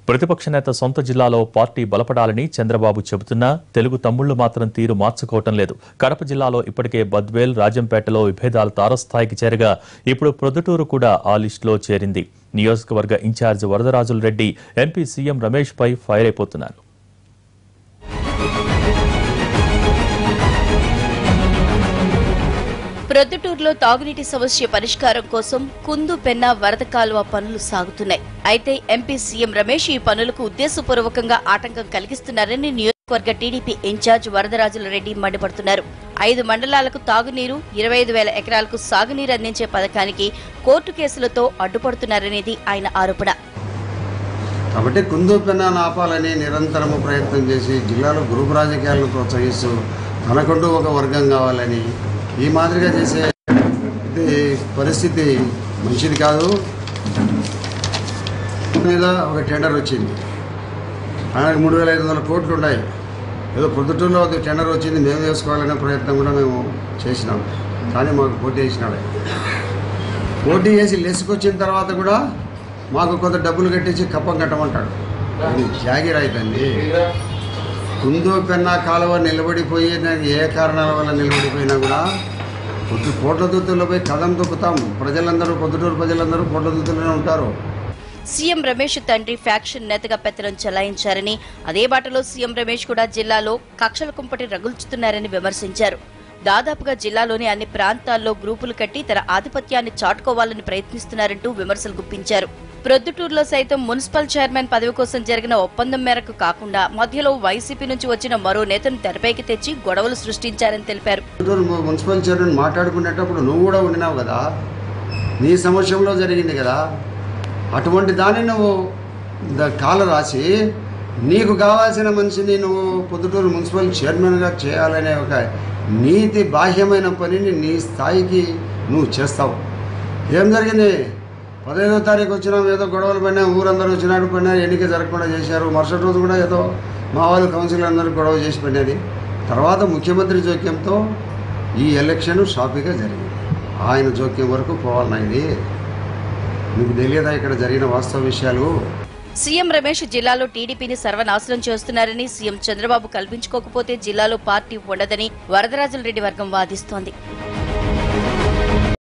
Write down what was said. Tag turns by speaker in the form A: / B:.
A: ప్రతిపక్ష నేత సొంత జిల్లాలో పార్టీ బలపడాలని చంద్రబాబు చెబుతున్నా తెలుగు తమ్ముళ్లు మాత్రం తీరు మార్చుకోవటం లేదు కడప జిల్లాలో ఇప్పటికే బద్వేల్ రాజంపేటలో విభేదాలు తారస్థాయికి చేరగా ఇప్పుడు ప్రొద్దుటూరు కూడా ఆ లిస్టులో చేరింది నియోజకవర్గ in charge Varadarajula Reddy MP CM Ramesh పై ఫైర్ అయిపోతున్నారు
B: ప్రొద్దుటూరులో తాగునీటి సమస్య పరిష్కారం కోసం కుందు పెన్న వరద కాలువ పనులు సాగుతున్నాయి అయితే ఎంపీ సీఎం రమేష్ ఈ పనులకు ఉద్దేశపూర్వకంగా ఆటంకం కలిగిస్తున్నారని నియోజకవర్గ టీడీపీ ఇన్ఛార్జ్ వరదరాజుల రెడ్డి మండిపడుతున్నారు ఐదు మండలాలకు తాగునీరు ఇరవై ఐదు వేల ఎకరాలకు సాగునీరు అందించే పథకానికి కోర్టు కేసులతో అడ్డుపడుతున్నారనేది ఆయన ఆరోపణ
C: కాబట్టి కుందు పెన్నాను ఆపాలని నిరంతరము ప్రయత్నం చేసి జిల్లాలో గ్రూప్ రాజకీయాలను ప్రోత్సహిస్తూ తనకంటూ ఒక వర్గం కావాలని ఈ మాదిరిగా చేసే ఇది పరిస్థితి మంచిది కాదు మీద ఒక టెండర్ వచ్చింది ఆయనకు మూడు వేల ఐదు వందల కోట్లు ఉన్నాయి ఏదో పొద్దుటూరులో ఒక టెండర్ వచ్చింది మేము వేసుకోవాలనే ప్రయత్నం కూడా మేము చేసినాం కానీ మాకు పోటీ చేసినాడు ఆయన. పోటీ చేసి లెసుకొచ్చిన తర్వాత కూడా మాకు కొంత డబ్బులు కట్టించి కప్పం కట్టమంటాడు ఇది జాగిర్ అవుతుంది కుందో పెన్నా కాలువ నిలబడిపోయి నాకు ఏ కారణాల వల్ల నిలబడిపోయినా కూడా పొద్దు పోట్ల దుత్తుల్లో పోయి కథం తొక్కుతాం ప్రజలందరూ పొద్దుటూరు ప్రజలందరూ పోట్ల దుత్తుల్లోనే ఉంటారు
B: సీఎం రమేష్ తండ్రి ఫ్యాక్షన్ నేతగా పెత్తనం చెలాయించారని అదే బాటలో సీఎం రమేష్ కూడా జిల్లాలో కక్షల కుంపటి రగుల్చుతున్నారని విమర్శించారు దాదాపుగా జిల్లాలోని అన్ని ప్రాంతాల్లో గ్రూపులు కట్టి తన ఆధిపత్యాన్ని చాటుకోవాలని ప్రయత్నిస్తున్నారంటూ విమర్శలు గుప్పించారు ప్రొద్దుటూరులో సైతం మున్సిపల్ చైర్మన్ పదవి కోసం జరిగిన ఒప్పందం మేరకు కాకుండా మధ్యలో వైసీపీ నుంచి వచ్చిన మరో నేతను తెరపైకి తెచ్చి గొడవలు సృష్టించారని తెలిపారు
C: పొద్దుటూరు ము- మున్సిపల్ చైర్మన్ మాట్లాడుకునేటప్పుడు నువ్వు కూడా ఉండినావు కదా నీ సమక్షంలో జరిగింది కదా అటువంటి దాన్ని నువ్వు ద- కాల రాసి నీకు కావాల్సిన మనిషిని నువ్వు పొద్దుటూరు మున్సిపల్ చైర్మన్గా చేయాలనే ఒక నీతి బాహ్యమైన పనిని నీ స్థాయికి నువ్వు చేస్తావు ఏం జరిగింది పదహైదో తారీఖు వచ్చినా ఏదో గొడవలు పడినా ఊరందరూ వచ్చినాడు పడినా ఎన్నిక జరగకుండా చేశారు మరుసటి రోజు కూడా ఏదో మా వాళ్ళు కౌన్సిలర్ అందరూ గొడవ చేసి పడినది తర్వాత ముఖ్యమంత్రి జోక్యంతో ఈ ఎలక్షన్ షాపీగా జరిగింది ఆయన జోక్యం వరకు పోవాలన్నా ఇది మీకు తెలియదా ఇక్కడ జరిగిన వాస్తవ విషయాలు
B: సీఎం రమేష్ జిల్లాలో టీడీపీని సర్వనాశనం చేస్తున్నారని సీఎం చంద్రబాబు కల్పించుకోకపోతే జిల్లాలో పార్టీ ఉండదని వరదరాజుల రెడ్డి వర్గం వాదిస్తోంది